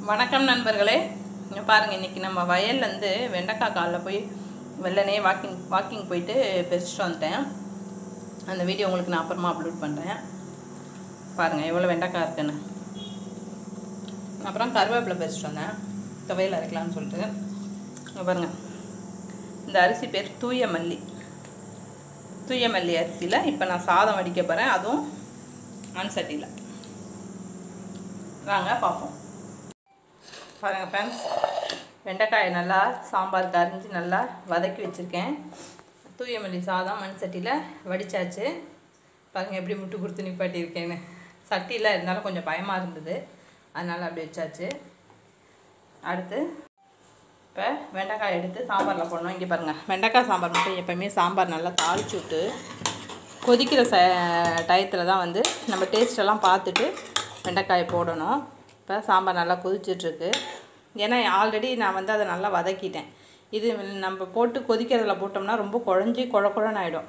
வணக்கம் நண்பர்களே இங்கே பாருங்கள் இன்றைக்கி நம்ம வயல்லேருந்து வெண்டைக்காய் காலில் போய் வெள்ளனே வாக்கிங் வாக்கிங் போயிட்டு பறிச்சுட்டு வந்துட்டேன் அந்த வீடியோ உங்களுக்கு நான் அப்புறமா அப்லோட் பண்ணுறேன் பாருங்கள் எவ்வளோ வெண்டைக்காய் இருக்குன்னு அப்புறம் கருவேப்பிலை பறிச்சுட்டு வந்தேன் துவையல் அரைக்கலாம்னு சொல்லிட்டு இங்கே பாருங்கள் இந்த அரிசி பேர் தூய மல்லி தூய மல்லி அரிசியில் இப்போ நான் சாதம் வடிக்க போகிறேன் அதுவும் மண் சட்டியில் வாங்க பார்ப்போம் பாருங்கள் ஃப்ரெண்ட்ஸ் வெண்டைக்காயை நல்லா சாம்பாருக்கு அரிஞ்சு நல்லா வதக்கி வச்சுருக்கேன் தூயமல்லி சாதம் மண் சட்டியில் வடித்தாச்சு பாருங்கள் எப்படி முட்டு கொடுத்து நிப்பாட்டியிருக்கேன்னு சட்டியில் இருந்தாலும் கொஞ்சம் பயமாக இருந்தது அதனால் அப்படி வச்சாச்சு அடுத்து இப்போ வெண்டைக்காய் எடுத்து சாம்பாரில் போடணும் இங்கே பாருங்கள் வெண்டைக்காய் சாம்பார் மட்டும் எப்போயுமே சாம்பார் நல்லா தாளிச்சு விட்டு கொதிக்கிற ச டயத்தில் தான் வந்து நம்ம டேஸ்டெல்லாம் பார்த்துட்டு வெண்டைக்காயை போடணும் இப்போ சாம்பார் நல்லா கொதிச்சிட்ருக்கு ஏன்னா ஆல்ரெடி நான் வந்து அதை நல்லா வதக்கிட்டேன் இது நம்ம போட்டு கொதிக்கிறதுல போட்டோம்னா ரொம்ப குழஞ்சி குழ குழன்னு ஆகிடும்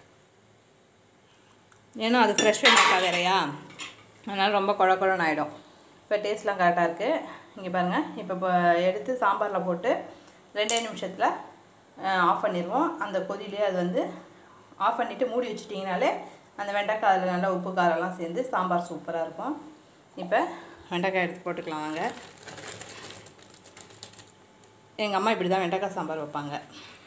ஏன்னா அது ஃப்ரெஷ் வெண்டைக்காய் வேறையா அதனால் ரொம்ப குழ குழன்னு ஆகிடும் இப்போ டேஸ்ட்லாம் கரெக்டாக இருக்குது இங்கே பாருங்கள் இப்போ இப்போ எடுத்து சாம்பாரில் போட்டு ரெண்டே நிமிஷத்தில் ஆஃப் பண்ணிடுவோம் அந்த கொதியிலே அது வந்து ஆஃப் பண்ணிவிட்டு மூடி வச்சிட்டிங்கனாலே அந்த வெண்டைக்காய் அதில் நல்லா உப்பு காரம்லாம் சேர்ந்து சாம்பார் சூப்பராக இருக்கும் இப்போ வெண்டைக்காய் எடுத்து போட்டுக்கலாம் வாங்க எங்கள் அம்மா இப்படி தான் வெண்டைக்காய் சாம்பார் வைப்பாங்க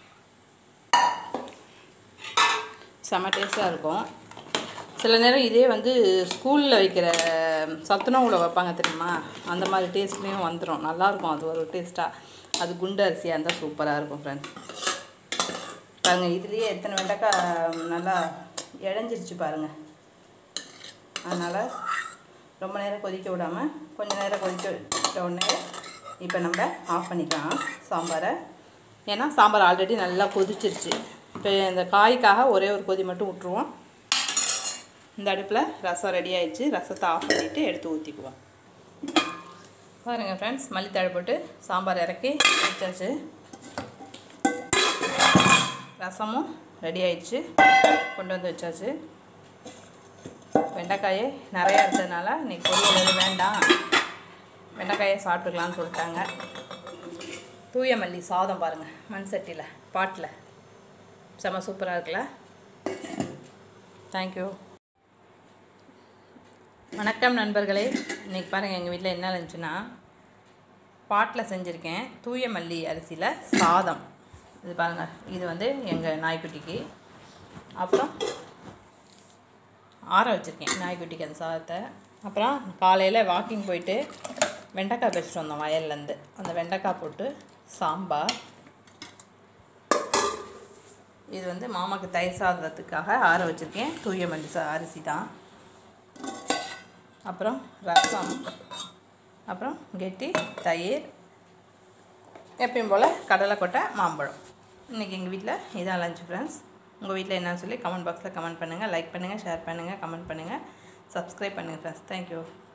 செம்ம டேஸ்ட்டாக இருக்கும் சில நேரம் இதே வந்து ஸ்கூலில் வைக்கிற சத்துணவுல வைப்பாங்க தெரியுமா அந்த மாதிரி டேஸ்ட்லேயும் வந்துடும் நல்லாயிருக்கும் அது ஒரு டேஸ்ட்டாக அது குண்டு அரிசியாக இருந்தால் சூப்பராக இருக்கும் ஃப்ரெண்ட்ஸ் பாருங்கள் இதுலேயே எத்தனை வெண்டைக்காய் நல்லா இழஞ்சிருச்சு பாருங்கள் அதனால் ரொம்ப நேரம் கொதிக்க விடாமல் கொஞ்சம் நேரம் கொதிக்க விட்ட உடனே இப்போ நம்ம ஆஃப் பண்ணிக்கலாம் சாம்பாரை ஏன்னா சாம்பார் ஆல்ரெடி நல்லா கொதிச்சிருச்சு இப்போ இந்த காய்க்காக ஒரே ஒரு கொதி மட்டும் விட்ருவோம் இந்த அடுப்பில் ரசம் ரெடி ஆயிடுச்சு ரசத்தை ஆஃப் பண்ணிவிட்டு எடுத்து ஊற்றிக்குவோம் பாருங்கள் ஃப்ரெண்ட்ஸ் மல்லித்தழை போட்டு சாம்பார் இறக்கி வச்சாச்சு ரசமும் ரெடி ஆயிடுச்சு கொண்டு வந்து வச்சாச்சு வெண்டைக்காயே நிறையா இருந்ததுனால இன்றைக்கி பொரியல் எதுவும் வேண்டாம் வெண்டைக்காயை சாப்பிட்டுக்கலான்னு சொல்லிட்டாங்க தூய மல்லி சாதம் பாருங்கள் மண் சட்டியில் பாட்டில் செம்ம சூப்பராக இருக்குல்ல தேங்க்யூ வணக்கம் நண்பர்களே இன்றைக்கி பாருங்கள் எங்கள் வீட்டில் என்ன இருந்துச்சுன்னா பாட்டில் செஞ்சுருக்கேன் தூய மல்லி அரிசியில் சாதம் இது பாருங்கள் இது வந்து எங்கள் நாய்க்குட்டிக்கு அப்புறம் ஆற வச்சுருக்கேன் நாய்க்குட்டிக்கு அந்த சாதத்தை அப்புறம் காலையில் வாக்கிங் போயிட்டு வெண்டைக்காய் பறிச்சிட்டு வந்தோம் வயல்லேருந்து அந்த வெண்டைக்காய் போட்டு சாம்பார் இது வந்து மாமாக்கு தயிர் சாதத்துக்காக ஆற வச்சுருக்கேன் தூய மல்லி சா அரிசி தான் அப்புறம் ரசம் அப்புறம் கெட்டி தயிர் எப்பயும் போல் கடலைக்கொட்டை மாம்பழம் இன்றைக்கி எங்கள் வீட்டில் இதான் லஞ்ச் ஃப்ரெண்ட்ஸ் உங்கள் வீட்டில் என்னன்னு சொல்லி கமெண்ட் பாக்ஸில் கமெண்ட் பண்ணுங்கள் லைக் பண்ணுங்கள் ஷேர் பண்ணுங்கள் கமெண்ட் பண்ணுங்கள் சப்ஸ்கிரைப் பண்ணுங்கள் ஃப்ரெண்ட்ஸ் தேங்க்யூ